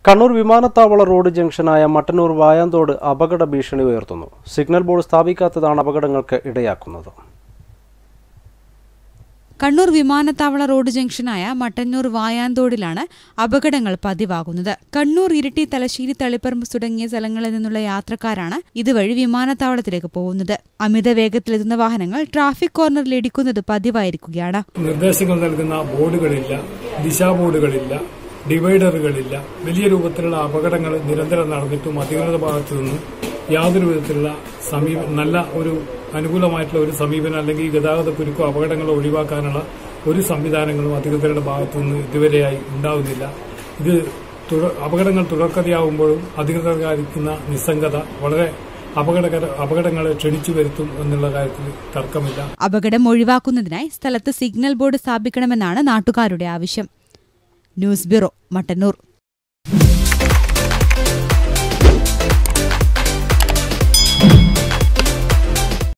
കണ്ണൂർ വിമാനത്താവള റോഡ് ജംഗ്ഷനായ മട്ടന്നൂർ വായാന്തോട് അപകട ഭീഷണി ഉയർത്തുന്നു സിഗ്നൽ ബോർഡ് സ്ഥാപിക്കാത്തതാണ് അപകടങ്ങൾക്ക് ഇടയാക്കുന്നത് കണ്ണൂർ വിമാനത്താവള റോഡ് ജംഗ്ഷനായ മട്ടന്നൂർ വായാന്തോടിലാണ് അപകടങ്ങൾ പതിവാകുന്നത് കണ്ണൂർ ഇരിട്ടി തലശ്ശേരി തളിപ്പറമ്പ് തുടങ്ങിയ സ്ഥലങ്ങളിൽ നിന്നുള്ള യാത്രക്കാരാണ് ഇതുവഴി വിമാനത്താവളത്തിലേക്ക് പോകുന്നത് അമിത വേഗത്തിലെത്തുന്ന വാഹനങ്ങൾ ട്രാഫിക് കോർണറിൽ ഇടിക്കുന്നത് പതിവായിരിക്കുകയാണ് നിർദ്ദേശങ്ങൾ നൽകുന്ന ബോർഡുകളില്ല ദിശാ ബോർഡുകളില്ല ഡിവൈഡറുകളില്ല വലിയ രൂപത്തിലുള്ള അപകടങ്ങൾ നിരന്തരം നടന്നിട്ടും അധികൃതരുടെ ഭാഗത്തു നിന്ന് യാതൊരു വിധത്തിലുള്ള സമീപ നല്ല ഒരു അനുകൂലമായിട്ടുള്ള ഒരു സമീപനം അല്ലെങ്കിൽ ഗതാഗത കുരുക്കോ അപകടങ്ങളോ ഒഴിവാക്കാനുള്ള ഒരു സംവിധാനങ്ങളും അധികൃതരുടെ ഭാഗത്തു നിന്ന് ഇതുവരെയായി ഉണ്ടാവുന്നില്ല ഇത് തുടർ- അപകടങ്ങൾ തുടർക്കഥയാവുമ്പോഴും അധികൃതർ കാണിക്കുന്ന നിസ്സംഗത വളരെ അപകടകര അപകടങ്ങളെ ക്ഷണിച്ചു വരുത്തും എന്നുള്ള കാര്യത്തിൽ തർക്കമില്ല അപകടം ഒഴിവാക്കുന്നതിനായി സ്ഥലത്ത് സിഗ്നൽ ബോർഡ് സ്ഥാപിക്കണമെന്നാണ് നാട്ടുകാരുടെ ആവശ്യം ന്യൂസ് ബ്യൂറോ മട്ടന്നൂർ